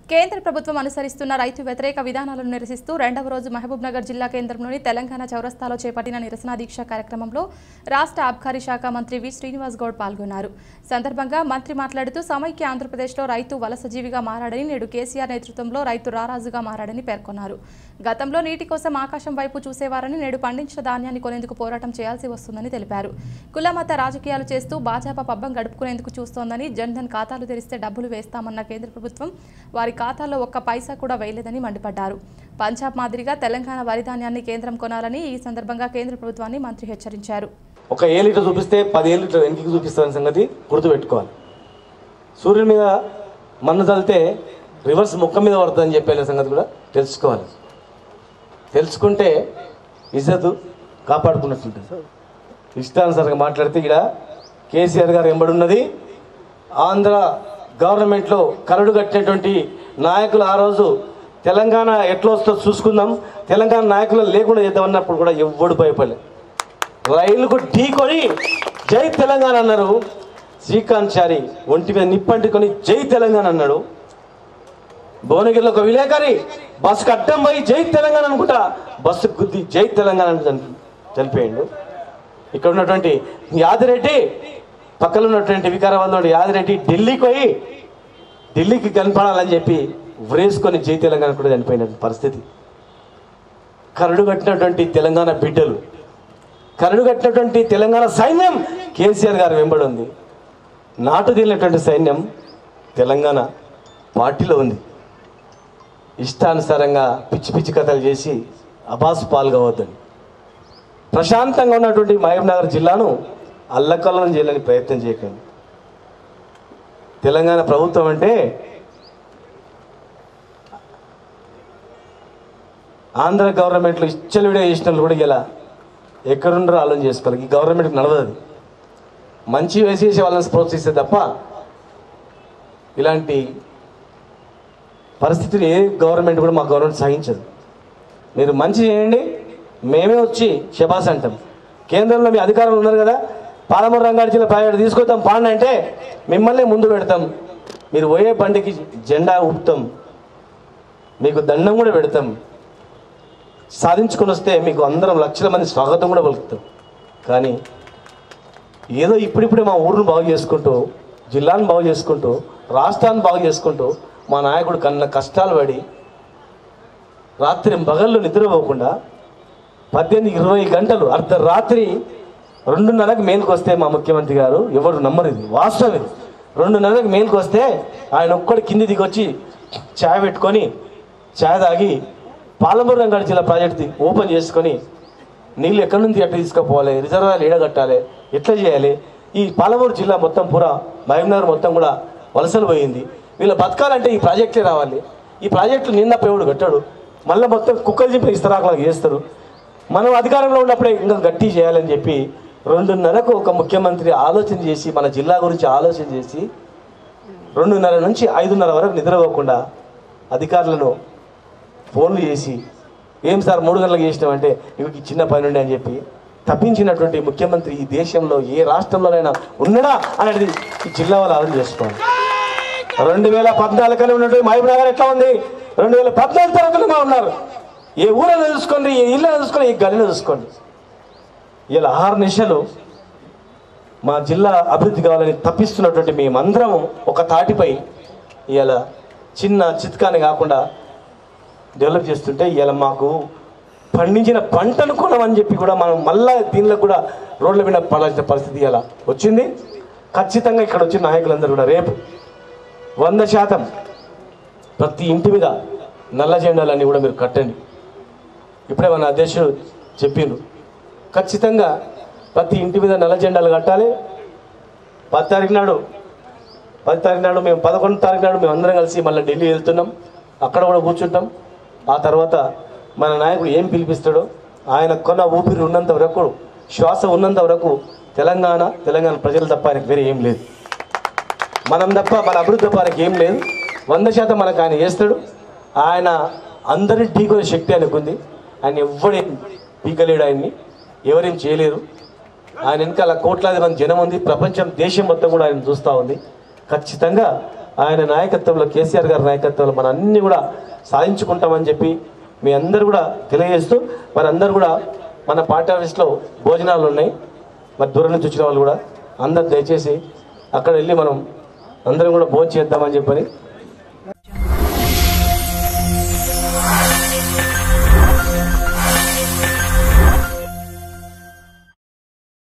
కేంద్ర ప్రభుత్వం అనుసరిస్తున్న రైతు వ్యతిరేక విధానాలను నిరసిస్తూ రెండవ రోజు మహబూబ్నగర్ జిల్లా కేంద్రంలోని తెలంగాణ చౌరస్తాలో చేపట్టిన నిరసన దీక్ష కార్యక్రమంలో రాష్ట్ర ఆబ్కారీ శాఖ మంత్రి వి శ్రీనివాస్ గౌడ్ పాల్గొన్నారు సందర్భంగా మంత్రి మాట్లాడుతూ సమైక్య ఆంధ్రప్రదేశ్లో రైతు వలసజీవిగా మారాడని నేడు కేసీఆర్ నేతృత్వంలో రైతు రారాజుగా మారాడని పేర్కొన్నారు గతంలో నీటి కోసం ఆకాశం వైపు చూసేవారని నేడు పండించిన ధాన్యాన్ని కొనేందుకు పోరాటం చేయాల్సి వస్తుందని తెలిపారు కుల మత రాజకీయాలు చేస్తూ భాజపా పబ్బం గడుపుకునేందుకు చూస్తోందని జన్ధన్ ఖాతాలు తెరిస్తే డబ్బులు వేస్తామన్న కేంద్ర ప్రభుత్వం వారి ఖాతాల్లో ఒక్క పైసా కూడా వేయలేదని మండిపడ్డారు పంజాబ్ మాదిరిగా తెలంగాణ వరి ధాన్యాన్ని కేంద్రం కొనాలని ఈ సందర్భంగా కేంద్ర ప్రభుత్వాన్ని మంత్రి హెచ్చరించారు ఒక ఏ లీటర్ చూపిస్తే పది ఏ లీటర్ వెనక్కి చూపిస్తారని సంగతి గుర్తుపెట్టుకోవాలి సూర్యుని మీద మన్ను చల్లితే రివర్స్ ముఖం మీద పడుతుందని చెప్పే సంగతి కూడా తెలుసుకోవాలి తెలుసుకుంటే ఇజ్జతు కాపాడుకున్నట్టుంటుంది ఇష్టానుసారంగా మాట్లాడితే ఇక్కడ కేసీఆర్ గారు ఎంబడున్నది ఆంధ్ర గవర్నమెంట్లో కరడు కట్టినటువంటి నాయకులు ఆ రోజు తెలంగాణ ఎట్లా వస్తుందో చూసుకుందాం తెలంగాణ నాయకులు లేకుండా చేద్దామన్నప్పుడు కూడా ఎవ్వడు భయపడలేదు రైలుకు ఢీకొని జై తెలంగాణ అన్నారు శ్రీకాంత్ చారి ఒంటి మీద నిప్పంటుకొని జై తెలంగాణ అన్నాడు భువనగిరిలో ఒక విలేకరి బస్సుకు అడ్డం పోయి జై తెలంగాణ అనుకుంటా బస్సు గుద్ది జై తెలంగాణ అని చని- చనిపోయిండు ఇక్కడ ఉన్నటువంటి యాదిరెడ్డి పక్కన ఉన్నటువంటి వికారాబాద్లో ఉన్న యాదిరెడ్డి ఢిల్లీకి పోయి ఢిల్లీకి కనపడాలని చెప్పి వ్రేసుకొని జై తెలంగాణ కూడా చనిపోయిన పరిస్థితి కరడు కట్టినటువంటి తెలంగాణ బిడ్డలు కరడు కట్టినటువంటి తెలంగాణ సైన్యం కేసీఆర్ గారు వెంబడి ఉంది నాటు తీలినటువంటి సైన్యం తెలంగాణ పార్టీలో ఉంది ఇష్టానుసారంగా పిచ్చి పిచ్చి కథలు చేసి అబాసు పాల్గొవద్దని ప్రశాంతంగా ఉన్నటువంటి మహబూబ్నగర్ జిల్లాను అల్లకల్లం చేయాలని ప్రయత్నం చేయకండి తెలంగాణ ప్రభుత్వం అంటే ఆంధ్ర గవర్నమెంట్లో ఇచ్చలవిడే చేసిన వాళ్ళు కూడా ఇలా ఎక్కడుండరో ఆలోచన చేసుకోవాలి ఈ గవర్నమెంట్కి నడవదు అది మంచి వేసేసి వాళ్ళని ప్రోత్సహిస్తే తప్ప ఇలాంటి పరిస్థితులు ఏ గవర్నమెంట్ కూడా మా గవర్నమెంట్ సహించదు మీరు మంచి చేయండి మేమే వచ్చి శబాస్ అంటాం కేంద్రంలో మీ అధికారులు ఉన్నారు కదా పాలమూరు రంగారెడ్డి జిల్లా ప్రైవేట్ తీసుకొద్దాం పాండి అంటే మిమ్మల్ని ముందు పెడతాం మీరు పోయే బండికి జెండా ఊపుతాం మీకు దండం కూడా పెడతాం సాధించుకొని వస్తే మీకు అందరం లక్షల మంది స్వాగతం కూడా పలుకుతాం కానీ ఏదో ఇప్పుడిప్పుడే మా ఊరిని బాగు చేసుకుంటూ జిల్లాను బాగు చేసుకుంటూ రాష్ట్రాన్ని బాగు చేసుకుంటూ మా నాయకుడు కన్న కష్టాలు పడి రాత్రి పగళ్ళు నిద్రపోకుండా పద్దెనిమిది ఇరవై గంటలు అర్ధరాత్రి రెండున్నరకు మేలుకు వస్తే మా ముఖ్యమంత్రి గారు ఎవరు నమ్మరు ఇది వాస్తవం ఇది రెండున్నరకు మేలుకు వస్తే ఆయన ఒక్కడు కింది దిగొచ్చి ఛాయ్ పెట్టుకొని ఛాయ్ తాగి పాలమూరు రంగారెడ్డి జిల్లా ప్రాజెక్ట్ ఓపెన్ చేసుకొని నీళ్ళు ఎక్కడి నుంచి ఎట్లా తీసుకుపోవాలి రిజర్వాయర్లు ఏడగట్టాలి ఎట్లా చేయాలి ఈ పాలమూరు జిల్లా మొత్తం పూరా మహబూబ్నగర్ మొత్తం కూడా వలసలు పోయింది వీళ్ళు బతకాలంటే ఈ ప్రాజెక్టే రావాలి ఈ ప్రాజెక్టులు నిన్న పేవుడు కట్టాడు మళ్ళీ మొత్తం కుక్కలు చెప్పి ఇస్తరాకులకు చేస్తారు మనం అధికారంలో ఉన్నప్పుడే ఇంకా గట్టి చేయాలని చెప్పి రెండున్నరకు ఒక ముఖ్యమంత్రి ఆలోచన చేసి మన జిల్లా గురించి ఆలోచన చేసి రెండున్నర నుంచి ఐదున్నర వరకు నిద్రపోకుండా అధికారులను ఫోన్లు చేసి ఏం సార్ మూడు గంటలకు చేసినామంటే ఇవి ఈ చిన్న పని ఉండే అని చెప్పి తప్పించినటువంటి ముఖ్యమంత్రి ఈ దేశంలో ఏ రాష్ట్రంలోనైనా ఉన్నాడా అనేది ఈ జిల్లా వాళ్ళు ఆలోచన చేసుకోవాలి రెండు వేల పద్నాలుగులో ఉన్నటువంటి మహబూబ్ నగర్ ఎట్లా ఉంది రెండు వేల పద్నాలుగు తరగతిలో ఉన్నారు ఏ ఊరైనా చూసుకోండి ఏ ఇల్లు చూసుకోండి ఏ గల్లీలో చూసుకోండి ఇలా ఆరు నిమిషాలు మా జిల్లా అభివృద్ధి కావాలని తప్పిస్తున్నటువంటి మేమందరం ఒక తాటిపై ఇలా చిన్న చిత్కాని కాకుండా డెవలప్ చేస్తుంటే ఇలా మాకు పండించిన పంటను కొనమని చెప్పి కూడా మనం మళ్ళా దీనిలో కూడా రోడ్ల మీద పడాల్సిన పరిస్థితి ఇలా వచ్చింది ఖచ్చితంగా ఇక్కడ వచ్చిన నాయకులందరూ కూడా రేపు వంద శాతం ప్రతి ఇంటి మీద నల్ల జెండాలన్నీ కూడా మీరు కట్టండి ఇప్పుడే మన అధ్యక్షుడు చెప్పిండ్రు ఖచ్చితంగా ప్రతి ఇంటి మీద నల్ల జెండాలు కట్టాలి పది తారీఖు నాడు పది తారీఖు నాడు మేము పదకొండు తారీఖు నాడు మేము అందరం కలిసి మళ్ళీ ఢిల్లీ వెళ్తున్నాం అక్కడ కూడా కూర్చుంటాం ఆ తర్వాత మన నాయకుడు ఏం పిలిపిస్తాడో ఆయన కొన్న ఊపిరి ఉన్నంత వరకు శ్వాస ఉన్నంత వరకు తెలంగాణ తెలంగాణ ప్రజలు తప్ప ఆయనకు వేరే ఏం లేదు మనం తప్ప మన అభివృద్ధి తప్ప ఆయనకి ఏం లేదు వంద శాతం మనకు ఆయన చేస్తాడు ఆయన అందరి ఢీకొనే శక్తి ఆయనకుంది ఆయన ఎవ్వడేం పీకలేడు ఆయన్ని ఎవరేం చేయలేరు ఆయన వెనకాల కోట్లాది మంది జనం ఉంది ప్రపంచం దేశం మొత్తం కూడా ఆయన చూస్తూ ఉంది ఖచ్చితంగా ఆయన నాయకత్వంలో కేసీఆర్ గారి నాయకత్వంలో మన అన్ని కూడా సాధించుకుంటామని చెప్పి మీ అందరు కూడా తెలియజేస్తూ మరి అందరు కూడా మన పార్టీ ఆఫీస్లో భోజనాలు ఉన్నాయి మరి దూరం నుంచి వచ్చిన వాళ్ళు కూడా అందరు దయచేసి అక్కడ వెళ్ళి మనం అందరం కూడా భోజనం చేద్దామని చెప్పని